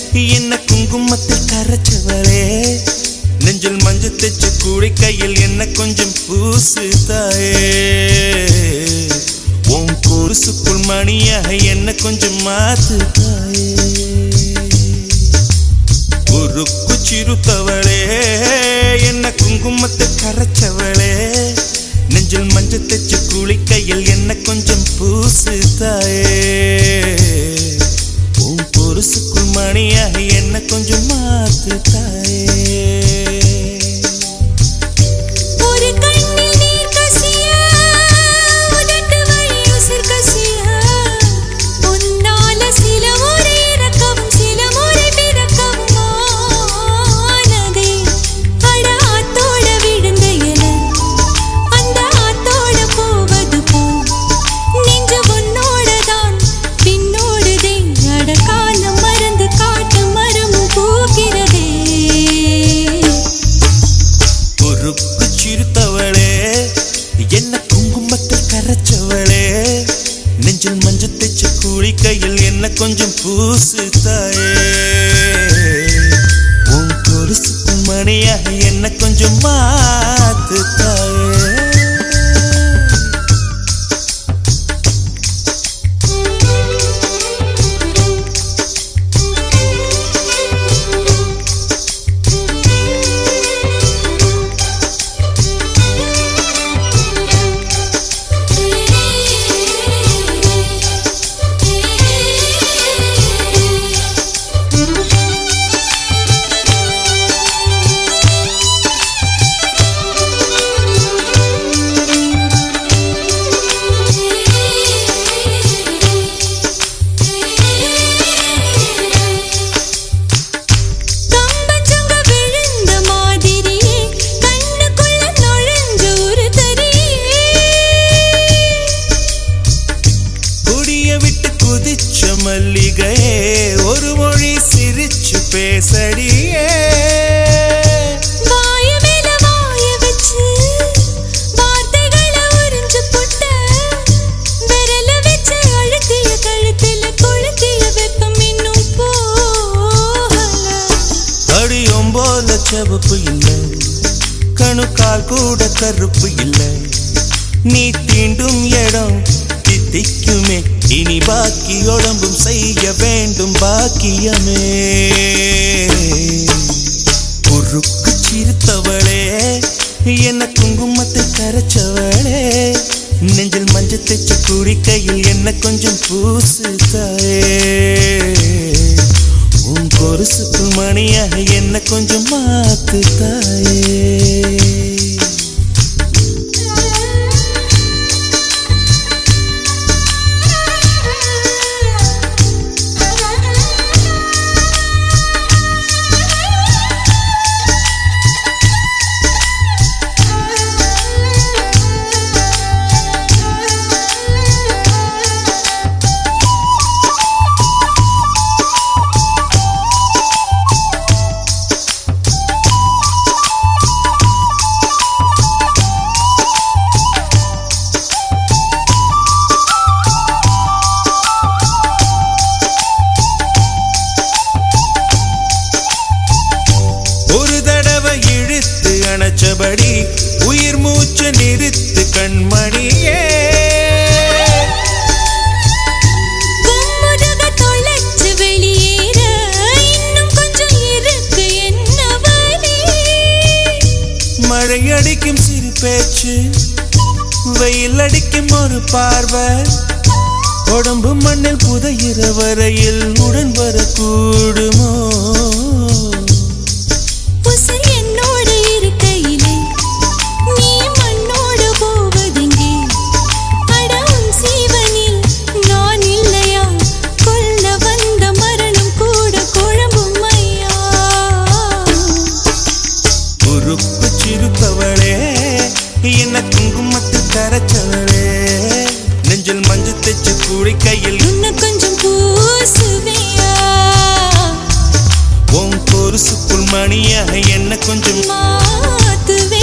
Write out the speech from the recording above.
என்ன குங்குமத்தில் கரைச்சவளே நெஞ்சில் மஞ்சள் தைச்சு கூடை கையில் என்ன கொஞ்சம் பூசு தாயே உன் கொலுசுக்குள் மணியாக என்ன கொஞ்சம் மாத்து தாயே குறுக்கு சிறுத்தவளே என்ன குங்குமத்தை கரைச்சவளே நெஞ்சில் மஞ்சள் தைச்சு குளிக்கையில் என்ன கொஞ்சம் பூசு தாயே உன் பொருசுக்குள் மணியாக என்ன கொஞ்சம் மாத்து தாயே ஒரு கண்ணில் நீர் கசிய உதட்டு வழி உசிர் கசிய உன்னால சில முறை இறக்கவும் சில முறை பிறக்கவும் ஆனதே அட ஆத்தோட விழுந்த இலை அந்த ஆத்தோட போவது போல் நெஞ்சு உன்னோடதான் பின்னோடுதே அட காலம் மறந்து காட்டு மரமும் பூக்கிறதே குறுக்கு சிறுத்தவளே என்ன குங்குமத்தில் கரைச்சவளே நெஞ்சில் மஞ்சள் தைச்ச கூலி கையில் என்ன கொஞ்சம் பூசு தாயே உன் கொலுசுக்கு மணியாக என்ன கொஞ்சம் மாத்து தாயே கம்பஞ்சங்க விழுந்த மாதிரியே கண்ணுக்குள்ள நுழைஞ்ச ஒரு தரியே குடிய விட்டு குதிச்ச மல்லிகையே ஒரு மொழி சிரிச்சு பேசடியே வாய மேல வாய வச்சு வார்த்தைகளை உறிஞ்சு புட்ட விரல வச்சு அழுத்திய கழுத்துல கொளுத்திய வெப்பம் இன்னும் போகல அடியும் போல செவப்பு இல்லை கணுக்கால் கூட கருப்பு இல்லை நீ தீண்டும் இடம் தித்திக்குமே இனி பாக்கி உடம்பும் செய்ய வேண்டும் பாக்கியமே குறுக்கு சிரித்தவளே என்ன குங்குமத்தை கரைச்சவளே நெஞ்சில் மஞ்சள் தைச்ச குடிக்கையில் என்ன கொஞ்சம் பூசு தாயே உன் கொலுசுக்கு மணியாக என்ன கொஞ்சம் மாத்து தாயே ஒரு தடவை இழுத்து அணைச்சபடி உயிர் மூச்சு நிறுத்து கண்மணியே கும்முருக தொலைச்சு வெளியேற இன்னும் கொஞ்சம் இருக்கு என்ன வழி மழை அடிக்கும் சிறு பேச்சு வெயில் அடிக்கும் ஒரு பார்வை உடம்பு மண்ணில் புதையிற வரையில் உடன் வரக்கூடுமோ உசிர் என்னோடு இருக்கையிலே நீ மண்ணோடு போவதெங்கே அட உன் சீவனில் நான் இல்லையா கொல்ல வந்த மரணம் கூட குழம்பும் ஐயா குறுக்கு சிறுத்தவளே என்ன குங்குமத்து கரைச்சவளே நெஞ்சில் மஞ்சள் தைச்ச கூடை கையில் இன்னும் கொஞ்சம் பூசுவியா உன் பொருசுக்குள் மணியாக என்ன கொஞ்சம் மாத்துவே